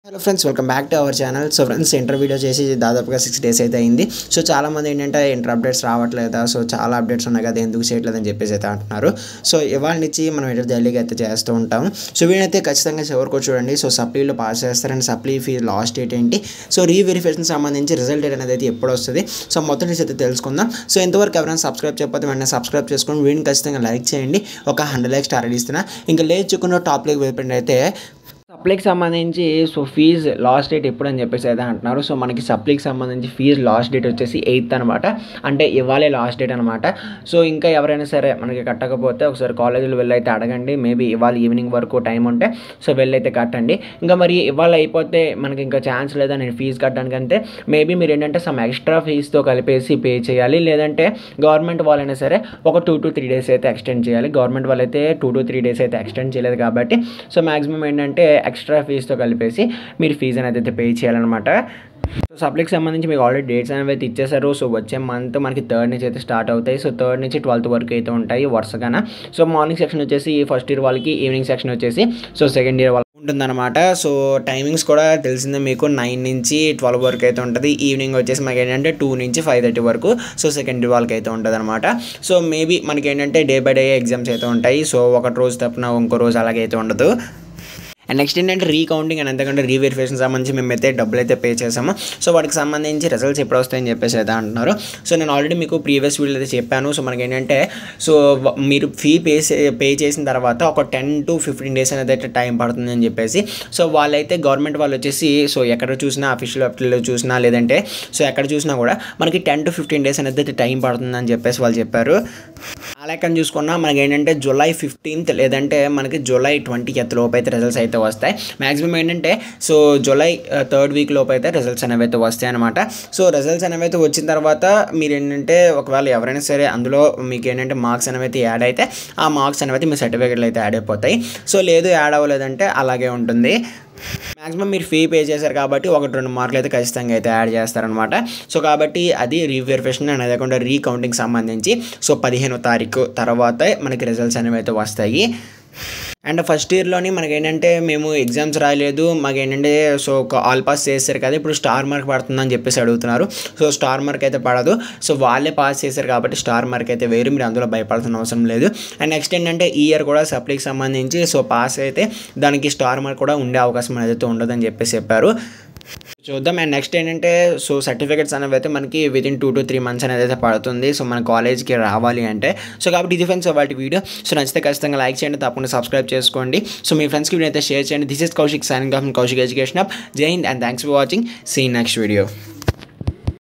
hello friends welcome back to our channel so friends inter video చేసి దాదాపుగా six days అయితే అయింది so చాలామంది ఏంటంటే ఇంటర్ అప్డేట్స్ రావట్లేదా సో చాలా అప్డేట్స్ ఉన్నాయి కదా ఎందుకు చేయట్లేదని చెప్పేసి అయితే అంటున్నారు సో ఇవాళ నుంచి మనం ఇంటర్ డైలీగా అయితే చేస్తూ ఉంటాం సో వీడైతే ఖచ్చితంగా చివరికి చూడండి సో సప్లీలో పాస్ చేస్తారని సప్లీ ఫీ లాస్ట్ డేట్ ఏంటి సో రీవెరిఫికేషన్ సంబంధించి రిజల్ట్ డేట్ అనేది అయితే ఎప్పుడు వస్తుంది సో మొత్తం నుంచి అయితే తెలుసుకుందాం సో ఇంతవరకు ఎవరైనా సబ్స్క్రైబ్ చెప్పకపోతే వెంటనే సబ్స్క్రైబ్ చేసుకొని వీడిని ఖచ్చితంగా లైక్ చేయండి ఒక హండ్రెడ్ లైక్స్ టార్గెట్ ఇస్తున్నా ఇంకా లేచుకున్న టాప్ లైక్ వెళ్ళిపోయింది అయితే సప్లీకి సంబంధించి సో ఫీజ్ లాస్ట్ డేట్ ఎప్పుడు అని చెప్పేసి అయితే అంటున్నారు సో మనకి సప్లీకి సంబంధించి ఫీజ్ లాస్ట్ డేట్ వచ్చేసి ఎయిత్ అనమాట అంటే ఇవాళే లాస్ట్ డేట్ అనమాట సో ఇంకా ఎవరైనా సరే మనకి కట్టకపోతే ఒకసారి కాలేజీలో వెళ్ళైతే అడగండి మేబీ ఇవాళ ఈవినింగ్ వరకు టైం ఉంటే సో వెళ్ళైతే కట్టండి ఇంకా మరి ఇవాళ అయిపోతే మనకి ఇంకా ఛాన్స్ లేదా నేను ఫీజు కట్టడానికి అంతే మేబీ మీరు ఏంటంటే సమ్ ఎక్స్ట్రా ఫీజుతో కలిపేసి పే చేయాలి లేదంటే గవర్నమెంట్ వాళ్ళైనా సరే ఒక టూ టు త్రీ డేస్ అయితే ఎక్స్టెండ్ చేయాలి గవర్నమెంట్ వాళ్ళైతే టూ టు త్రీ డేస్ అయితే ఎక్స్టెండ్ చేయలేదు కాబట్టి సో మాక్సిమం ఏంటంటే ఎక్స్ట్రా ఫీజుతో కలిపేసి మీరు ఫీజు అనేది అయితే పే చేయాలన్నమాట సో సప్లీకి సంబంధించి మీకు ఆల్రెడీ డేట్స్ అనేవి అయితే ఇచ్చేసారు సో వచ్చే మంత్ మనకి థర్డ్ నుంచి అయితే స్టార్ట్ అవుతాయి సో థర్డ్ నుంచి ట్వెల్త్ వరకు అయితే ఉంటాయి వరుసగాన సో మార్నింగ్ సెక్షన్ వచ్చేసి ఫస్ట్ ఇయర్ వాళ్ళకి ఈవినింగ్ సెక్షన్ వచ్చేసి సో సెకండ్ ఇయర్ వాళ్ళకి ఉంటుందన్నమాట సో టైమింగ్స్ కూడా తెలిసిందే మీకు నైన్ నుంచి ట్వెల్వ్ వరకు అయితే ఉంటుంది ఈవినింగ్ వచ్చేసి మనకి ఏంటంటే టూ నుంచి ఫైవ్ థర్టీ వరకు సో సెకండ్ ఇయర్ వాళ్ళకి అయితే ఉంటుంది అనమాట సో మేబీ మనకి ఏంటంటే డే బై డే ఎగ్జామ్స్ అయితే ఉంటాయి సో ఒకటి రోజు తప్పున ఇంకో రోజు అలాగే అయితే ఉండదు అండ్ నెక్స్ట్ ఏంటంటే రీకౌంటింగ్ అండ్ అంతకంటే రీవెరిఫికేషన్ సంబంధించి మేమైతే డబ్బులు అయితే పే చేసాము సో వాటికి సంబంధించి రిజల్ట్స్ ఎప్పుడు వస్తాయని చెప్పేసి అయితే అంటున్నారు సో నేను ఆల్రెడీ మీకు ప్రీవియస్ వీడియో అయితే చెప్పాను సో మనకి ఏంటంటే సో వ- మీరు ఫీ పే పే చేసిన తర్వాత ఒక టెన్ టు ఫిఫ్టీన్ డేస్ అనేది అయితే టైం పడుతుంది అని చెప్పేసి సో వాళ్ళైతే గవర్నమెంట్ వాళ్ళు వచ్చేసి సో ఎక్కడ చూసినా అఫీషియల్ వెబ్సైట్లో చూసినా లేదంటే సో ఎక్కడ చూసినా కూడా మనకి టెన్ టు ఫిఫ్టీన్ డేస్ అనేది అయితే టైం పడుతుంది అని చెప్పేసి వాళ్ళు చెప్పారు ఆ లెక్కన చూసుకున్నా మనకి ఏంటంటే జూలై ఫిఫ్టీన్త్ లేదంటే మనకి జూలై ట్వంటీ ఎత్ లోపు అయితే రిజల్ట్స్ అయితే వస్తాయి మాక్సిమం ఏంటంటే సో జూలై థర్డ్ వీక్ లోపు అయితే రిజల్ట్స్ అనేవి అయితే వస్తాయి అనమాట సో రిజల్ట్స్ అనేవి అయితే వచ్చిన తర్వాత మీరు ఏంటంటే ఒకవేళ ఎవరైనా సరే అందులో మీకు ఏంటంటే మార్క్స్ అనేవి అయితే యాడ్ అయితే ఆ మార్క్స్ అనేవి అయితే మీ సర్టిఫికేట్లు అయితే యాడ్ అయిపోతాయి సో లేదు యాడ్ అవ్వలేదంటే అలాగే ఉంటుంది మాక్సిమం మీరు ఫీ పే చేశారు కాబట్టి ఒకటి రెండు మార్కులు అయితే ఖచ్చితంగా అయితే యాడ్ చేస్తారనమాట సో కాబట్టి అది రీవెరిఫికేషన్ అనేది కాకుండా రీకౌంటింగ్ సంబంధించి సో పదిహేనో తారీఖు తర్వాత మనకి రిజల్ట్స్ అనేవి అయితే వస్తాయి అండ్ ఫస్ట్ ఇయర్లోని మనకి ఏంటంటే మేము ఎగ్జామ్స్ రాయలేదు మాకు ఏంటంటే సో ఒక ఆల్ పాస్ చేస్తారు కదా ఇప్పుడు స్టార్ మార్క్ పడుతుందని చెప్పేసి అడుగుతున్నారు సో స్టార్ మార్క్ అయితే పడదు సో వాళ్ళే పాస్ చేశారు కాబట్టి స్టార్ మార్క్ అయితే వేరు మీరు అందులో భయపడాల్సిన అవసరం లేదు అండ్ నెక్స్ట్ ఏంటంటే ఈ ఇయర్ కూడా సప్లీకి సంబంధించి సో పాస్ అయితే దానికి స్టార్ మార్క్ కూడా ఉండే అవకాశం అనేది ఉండదని చెప్పేసి చెప్పారు చూద్దాం అండ్ నెక్స్ట్ ఏంటంటే సో సర్టిఫికేట్స్ అనేవి అయితే మనకి within two to three months అనేది అయితే పడుతుంది సో మన కాలేజ్కి రావాలి అంటే సో కాబట్టి ఇది ఫ్రెండ్స్ వాటి వీడియో సో నచ్చితే ఖచ్చితంగా లైక్ చేయండి తప్పకుండా సబ్స్క్రైబ్ చేసుకోండి సో మీ ఫ్రెండ్స్కి వీడియో అయితే షేర్ చేయండి this is Kaushik signing off Kaushik education app Jai Hind and thanks for watching see next video